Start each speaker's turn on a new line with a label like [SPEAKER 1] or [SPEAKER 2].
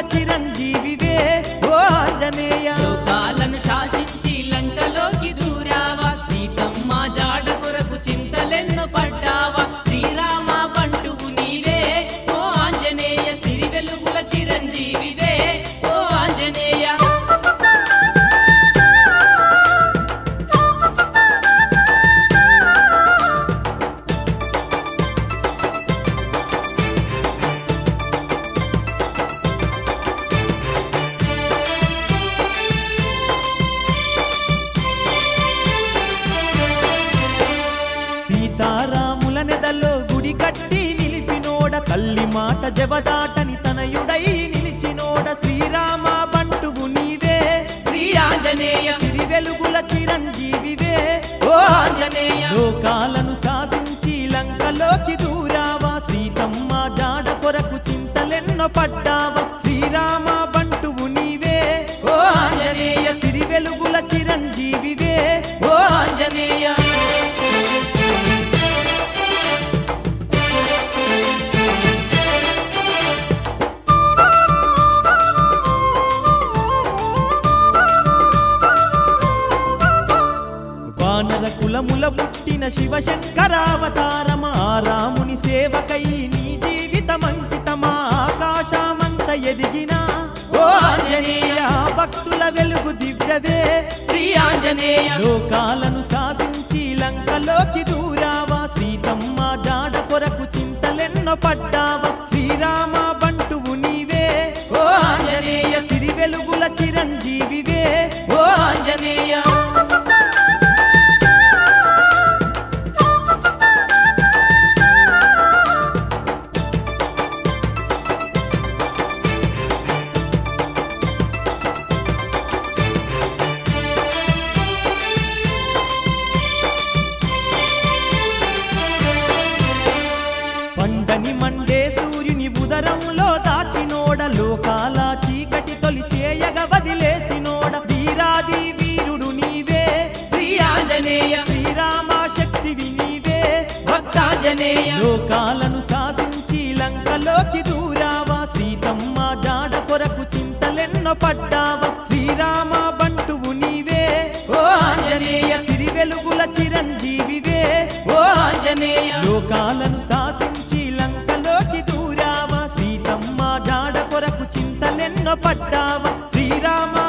[SPEAKER 1] చిరంజీవివే ఓ ఆంజనేయ
[SPEAKER 2] లోకాలను శాసించి లంకలోకి దూరావా సీతమ్మ జాడ కొరకు చింతలెన్నో పడ్డావా శ్రీరామ బంటువు నీవే ఓ ఆంజనేయ సిరి వెలుగుల చిరంజీవివే ఓ ఆంజనేయ
[SPEAKER 1] సీతారాముల నెదలో గుడి కట్టి నిలిపినోడ తల్లి మాట జవదాటని తనయుడై నిలిచినోడ శ్రీరామ బంటువు నీవే
[SPEAKER 2] శ్రీ ఆంజనేయ
[SPEAKER 1] సిరి వెలుగుల చిరంజీవివే
[SPEAKER 2] ఓ ఆంజనేయ
[SPEAKER 1] లోకాలను శాసించి లంకలోకి దూరావా సీతమ్మ జాడ కొరకు చింతలెన్నో పడ్డావా శ్రీరామ బంటువు నీవే
[SPEAKER 2] ఓ ఆంజనేయ
[SPEAKER 1] సిరి వెలుగుల చిరంజీవివే
[SPEAKER 2] ఓ ఆంజనేయ
[SPEAKER 1] వానర కులముల పుట్టిన శివశంకరావతారమా రాముని సేవకై నీ జీవితమంకితమా ఆకాశమంత ఎదిగిన
[SPEAKER 2] ఓ ఆంజనేయ
[SPEAKER 1] భక్తుల వెలుగు దివ్యవే
[SPEAKER 2] శ్రీ ఆంజనేయ
[SPEAKER 1] లోకాలను శాసించి లంకలోకి దూరావా సీతమ్మ జాడ కొరకు చింతలెన్నో పడ్డావా శ్రీరామ బంటువు నీవే
[SPEAKER 2] ఓ ఆంజనేయ
[SPEAKER 1] సిరి వెలుగుల చిరంజీవివే
[SPEAKER 2] ఓ ఆంజనేయ
[SPEAKER 1] పండని మండే సూర్యుని ఉదరంలో దాచినోడ లోకాల చీకటి తొలి చేయగ వదిలేసినోడ వీరాది వీరుడు నీవే
[SPEAKER 2] శ్రీ ఆంజనేయ
[SPEAKER 1] శ్రీరామ శక్తివి నీవే
[SPEAKER 2] భక్తాంజనేయ
[SPEAKER 1] లోకాలను శాసించి లంకలోకి దూరావా సీతమ్మ జాడ కొరకు చింతలెన్నో పడ్డావా శ్రీరామ బంటువు నీవే
[SPEAKER 2] ఓ ఆంజనేయ
[SPEAKER 1] సిరి వెలుగుల చిరంజీవివే
[SPEAKER 2] ఓ ఆంజనేయ
[SPEAKER 1] లోకాలను శాసించి లంకలోకి దూరావా సీతమ్మ జాడ కొరకు చింతలెన్నో పడ్డావా శ్రీరామ